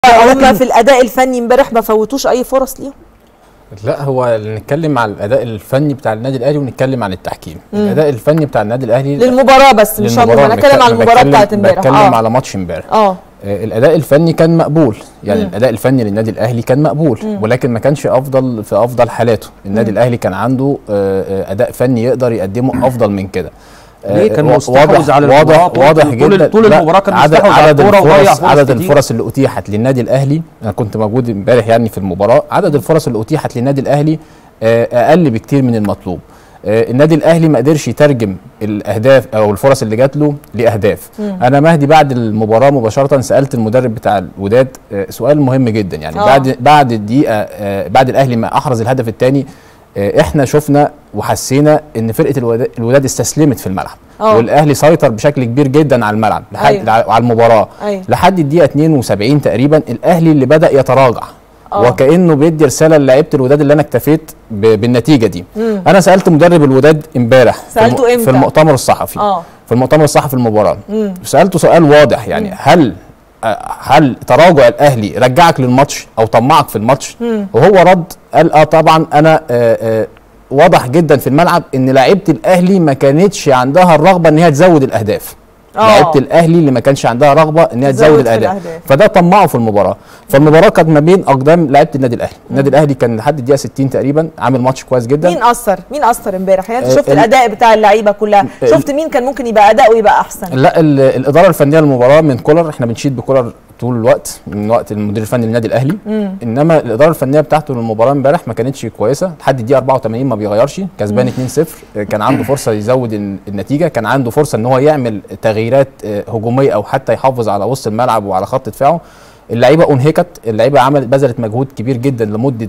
هم في الاداء الفني امبارح ما فوتوش اي فرص ليهم لا هو نتكلم على الاداء الفني بتاع النادي الاهلي ونتكلم عن التحكيم الاداء الفني بتاع النادي الاهلي للمباراه بس مش للمباراة. انا اتكلم على بتكلم- المباراه بتاعت امبارح بتكلم اه على ماتش امبارح اه آه، الاداء الفني كان مقبول يعني الاداء الفني للنادي الاهلي كان مقبول ولكن ما كانش افضل في افضل حالاته النادي الاهلي كان عنده آه، آه، اداء فني يقدر يقدمه افضل من كده آه، ليه؟ كان وا- مستحوذ على واضح المباراة طول- واضح طول- جدا طول لا، المباراة كان عدد مستحوذ على عدد الكورة وضيع الفرص فرص عدد كتير. الفرص اللي اتيحت للنادي الاهلي انا كنت موجود امبارح يعني في المباراه عدد الفرص اللي اتيحت للنادي الاهلي آه، اقل بكتير من المطلوب آه، النادي الاهلي ما قدرش يترجم الاهداف او الفرص اللي جات له لاهداف انا مهدي بعد المباراه مباشره سالت المدرب بتاع الوداد آه، سؤال مهم جدا يعني آه. بعد بعد الدقيقه آه، بعد الاهلي ما احرز الهدف الثاني احنا شفنا وحسينا ان فرقه الودا- الوداد استسلمت في الملعب آه. والاهلي سيطر بشكل كبير جدا على الملعب لحد أيوة. على المباراه أيوة. لحد الدقيقه 72 تقريبا الاهلي اللي بدا يتراجع آه. وكانه بيدي رساله للاعيبه الوداد اللي انا اكتفيت ب- بالنتيجه دي مم. انا سالت مدرب الوداد امبارح في سألته الم- إمتى؟ في المؤتمر الصحفي اه في المؤتمر الصحفي المباراه مم. سالته سؤال واضح يعني هل آه، هل تراجع الاهلي رجعك للماتش او طمعك في الماتش مم. وهو رد قال اه طبعا انا آه آه واضح جدا في الملعب ان لعيبه الاهلي ما كانتش عندها الرغبه ان هي تزود الاهداف آه. لعيبه الاهلي اللي ما كانش عندها رغبه ان هي تزود تزود في الاهداف الأهداف. فده طمعه في المباراه فالمباراه كانت ما بين اقدام لعيبه النادي الاهلي النادي الاهلي كان لحد الدقيقه 60 تقريبا عامل ماتش كويس جدا مين اثر مين اثر امبارح يعني انت آه، شفت ال- الاداء بتاع اللعيبه كلها ال- شفت مين كان ممكن يبقى اداؤه يبقى احسن لا ال- الاداره الفنيه للمباراه من كولر احنا بنشيد بكولر طول الوقت من وقت المدير الفني للنادي الاهلي مم. انما الاداره الفنيه بتاعته للمباراه امبارح ما كانتش كويسه لحد الدقيقه 84 ما بيغيرش كسبان 2-0 كان عنده فرصه يزود الن- النتيجه كان عنده فرصه ان هو يعمل تغييرات آه، هجوميه او حتى يحافظ على وسط الملعب وعلى خط دفاعه اللعيبه انهكت اللعيبه عملت بذلت مجهود كبير جدا لمده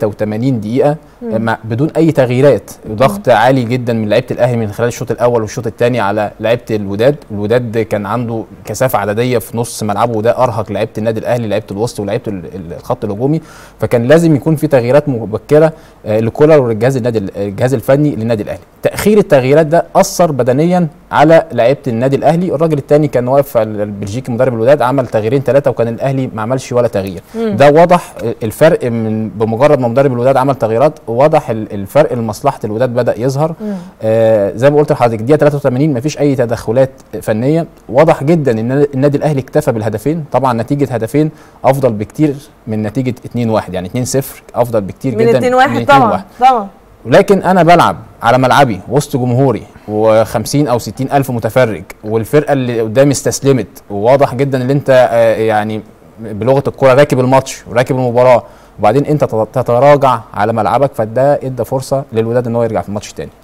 83 دقيقه مع بدون اي تغييرات ضغط عالي جدا من لعيبه الاهلي من خلال الشوط الاول والشوط الثاني على لعيبه الوداد الوداد كان عنده كثافه عدديه في نص ملعبه وده ارهق لعيبه النادي الاهلي لعيبه الوسط ولعيبه ال- ال- الخط الهجومي فكان لازم يكون في تغييرات مبكره آه، لكولر والجهاز النادي ال- الجهاز الفني للنادي الاهلي تاخير التغييرات ده اثر بدنيا على لعيبه النادي الاهلي الراجل الثاني كان واقف على البلجيكي مدرب الوداد عمل تغييرين ثلاثه وكان الاهلي ما عملش ولا تغيير ده واضح الفرق من بمجرد ما مدرب الوداد عمل تغييرات واضح ال- الفرق لمصلحه الوداد بدا يظهر آه زي ما قلت لحضرتك الدقيقه 83 ما فيش اي تدخلات فنيه واضح جدا ان النادي الاهلي اكتفى بالهدفين طبعا نتيجه هدفين افضل بكتير من نتيجه 2-1 يعني 2-0 افضل بكتير من جدا 2 1 طبعا طبعا ولكن انا بلعب على ملعبي وسط جمهوري و50 او 60 الف متفرج والفرقه اللي قدامي استسلمت وواضح جدا ان انت آه، يعني بلغه الكوره راكب الماتش وراكب المباراه وبعدين انت تتراجع على ملعبك فده ادى فرصه للوداد ان هو يرجع في الماتش تاني